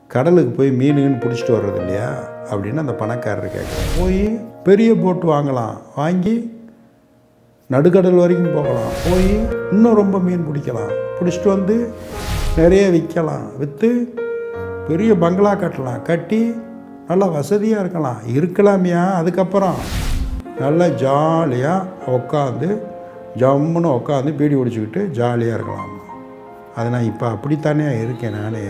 கடலுக்கு போய் மீனுன்னு பிடிச்சிட்டு வர்றது இல்லையா அப்படின்னு அந்த பணக்காரர் கேட்குறாரு போய் பெரிய போட்டு வாங்கலாம் வாங்கி நடுக்கடல் வரைக்கும் போகலாம் போய் இன்னும் ரொம்ப மீன் பிடிக்கலாம் பிடிச்சிட்டு வந்து நிறைய விற்கலாம் விற்று பெரிய பங்களா கட்டலாம் கட்டி நல்லா வசதியாக இருக்கலாம் இருக்கலாமியா அதுக்கப்புறம் நல்லா ஜாலியாக உட்காந்து ஜம்முன்னு உட்காந்து பீடி பிடிச்சிக்கிட்டு ஜாலியாக இருக்கலாம் அது நான் இப்போ அப்படித்தானே இருக்கேன் நானே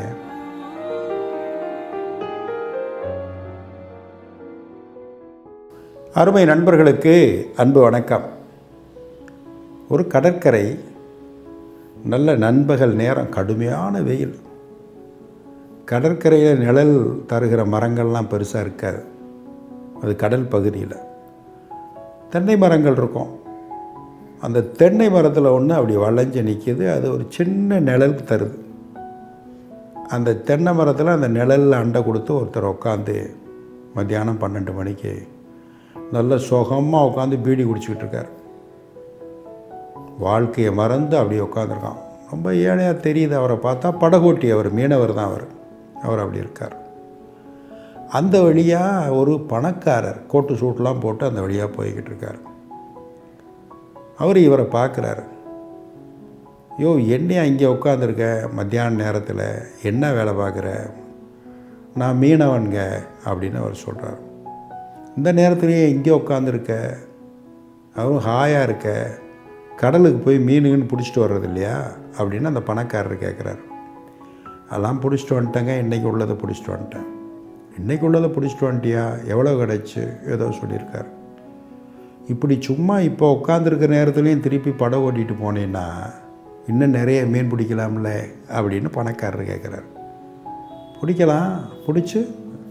அருமை நண்பர்களுக்கு அன்பு வணக்கம் ஒரு கடற்கரை நல்ல நண்பகல் நேரம் கடுமையான வெயில் கடற்கரையில் நிழல் தருகிற மரங்கள்லாம் பெருசாக இருக்காது அது கடல் பகுதியில் தென்னை மரங்கள் இருக்கும் அந்த தென்னை மரத்தில் ஒன்று அப்படி வளைஞ்சு நிற்கிது அது ஒரு சின்ன நிழல் தருது அந்த தென்னை மரத்தில் அந்த நிழலில் அண்டை கொடுத்து ஒருத்தர் உட்காந்து மத்தியானம் பன்னெண்டு மணிக்கு நல்ல சுகமாக உட்காந்து பீடி குடிச்சிக்கிட்டு இருக்கார் வாழ்க்கையை மறந்து அப்படியே உட்காந்துருக்கான் ரொம்ப ஏழையாக தெரியுது அவரை பார்த்தா படகோட்டி அவர் மீனவர் தான் அவர் அவர் அப்படி இருக்கார் அந்த வழியாக ஒரு பணக்காரர் கோட்டு சூட்லாம் போட்டு அந்த வழியாக போய்கிட்டு இருக்கார் அவர் இவரை பார்க்குறாரு யோ என்னையா இங்கே உட்காந்துருக்க மத்தியான நேரத்தில் என்ன வேலை பார்க்குற நான் மீனவன்க அப்படின்னு அவர் சொல்கிறார் இந்த நேரத்துலேயே இங்கே உட்காந்துருக்க அவரும் ஹாயாக இருக்க கடலுக்கு போய் மீனுன்னு பிடிச்சிட்டு வர்றது இல்லையா அப்படின்னு அந்த பணக்காரர் கேட்குறாரு அதெல்லாம் பிடிச்சிட்டு வந்துட்டேங்க இன்றைக்கி உள்ளதை பிடிச்சிட்டு வந்துட்டேன் இன்றைக்கி உள்ளதை பிடிச்சிட்டு வந்துட்டியா எவ்வளோ கிடச்சி ஏதோ சொல்லியிருக்காரு இப்படி சும்மா இப்போ உட்காந்துருக்க நேரத்துலையும் திருப்பி படம் ஓட்டிகிட்டு போனேன்னா இன்னும் நிறைய மீன் பிடிக்கலாம்ல அப்படின்னு பணக்காரர் கேட்குறாரு பிடிக்கலாம் பிடிச்சி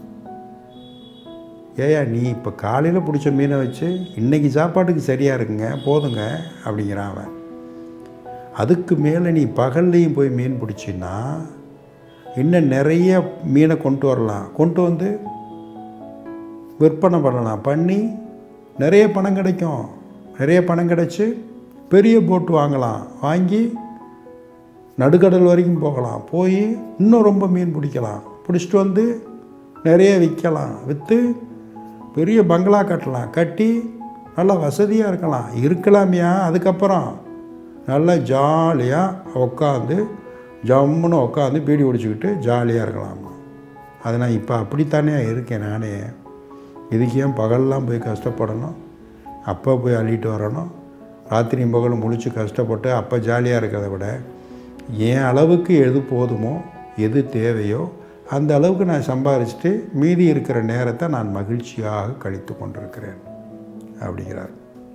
ஏயா நீ இப்போ காலையில் பிடிச்ச மீனை வச்சு இன்றைக்கி சாப்பாட்டுக்கு சரியாக இருக்குங்க போதுங்க அப்படிங்கிறான் அவன் அதுக்கு மேலே நீ பகல்லையும் போய் மீன் பிடிச்சின்னா இன்னும் நிறைய மீனை கொண்டு வரலாம் கொண்டு வந்து விற்பனை பண்ணலாம் பண்ணி நிறைய பணம் கிடைக்கும் நிறைய பணம் கிடைச்சி பெரிய போட்டு வாங்கலாம் வாங்கி நடுக்கடல் வரைக்கும் போகலாம் போய் இன்னும் ரொம்ப மீன் பிடிக்கலாம் பிடிச்சிட்டு வந்து நிறைய விற்கலாம் விற்று பெரிய பங்களா கட்டலாம் கட்டி நல்லா வசதியாக இருக்கலாம் இருக்கலாமியா அதுக்கப்புறம் நல்லா ஜாலியாக உட்காந்து ஜம்முன்னு உட்காந்து பீடி பிடிச்சிக்கிட்டு ஜாலியாக இருக்கலாம் அது நான் இப்போ அப்படித்தானே இருக்கேன் நானே இதுக்கு ஏன் பகல்லாம் போய் கஷ்டப்படணும் அப்போ போய் அள்ளிட்டு வரணும் ராத்திரியும் பகலும் முழிச்சு கஷ்டப்பட்டு அப்போ ஜாலியாக இருக்கிறத விட என் அளவுக்கு எது போதுமோ எது தேவையோ அந்த அளவுக்கு நான் சம்பாரிச்சுட்டு மீதி இருக்கிற நேரத்தை நான் மகிழ்ச்சியாக கழித்து கொண்டிருக்கிறேன் அப்படிங்கிறார்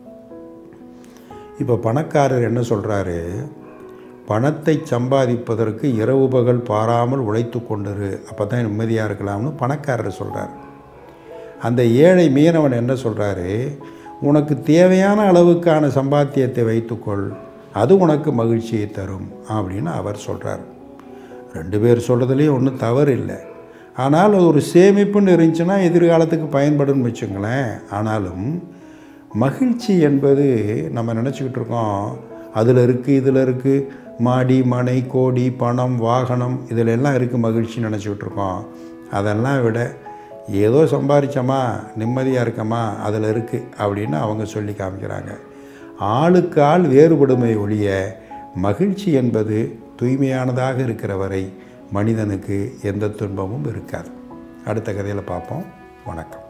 இப்போ பணக்காரர் என்ன சொல்கிறாரு பணத்தை சம்பாதிப்பதற்கு இரவு பகல் பாராமல் உழைத்து கொண்டிரு அப்போ தான் நிம்மதியாக இருக்கலாம்னு பணக்காரர் சொல்கிறார் அந்த ஏழை மீனவன் என்ன சொல்கிறாரு உனக்கு தேவையான அளவுக்கான சம்பாத்தியத்தை வைத்துக்கொள் அது உனக்கு மகிழ்ச்சியை தரும் அப்படின்னு அவர் சொல்கிறார் ரெண்டு பேர் சொல்கிறதுலேயும் ஒன்றும் தவறு இல்லை ஆனால் அது ஒரு சேமிப்புன்னு இருந்துச்சுன்னா எதிர்காலத்துக்கு பயன்படும்னு வச்சுங்களேன் ஆனாலும் மகிழ்ச்சி என்பது நம்ம நினச்சிக்கிட்டு இருக்கோம் அதில் இருக்குது இதில் இருக்குது மாடி மனை கோடி பணம் வாகனம் இதில் எல்லாம் இருக்குது மகிழ்ச்சி நினச்சிக்கிட்டு இருக்கோம் அதெல்லாம் விட ஏதோ சம்பாதிச்சோமா நிம்மதியாக இருக்கமா அதில் இருக்குது அப்படின்னு அவங்க சொல்லி காமிக்கிறாங்க ஆளுக்கு ஆள் வேறுபடுமை ஒழிய மகிழ்ச்சி என்பது தூய்மையானதாக இருக்கிற வரை மனிதனுக்கு எந்த துன்பமும் இருக்காது அடுத்த கதையில் பார்ப்போம் வணக்கம்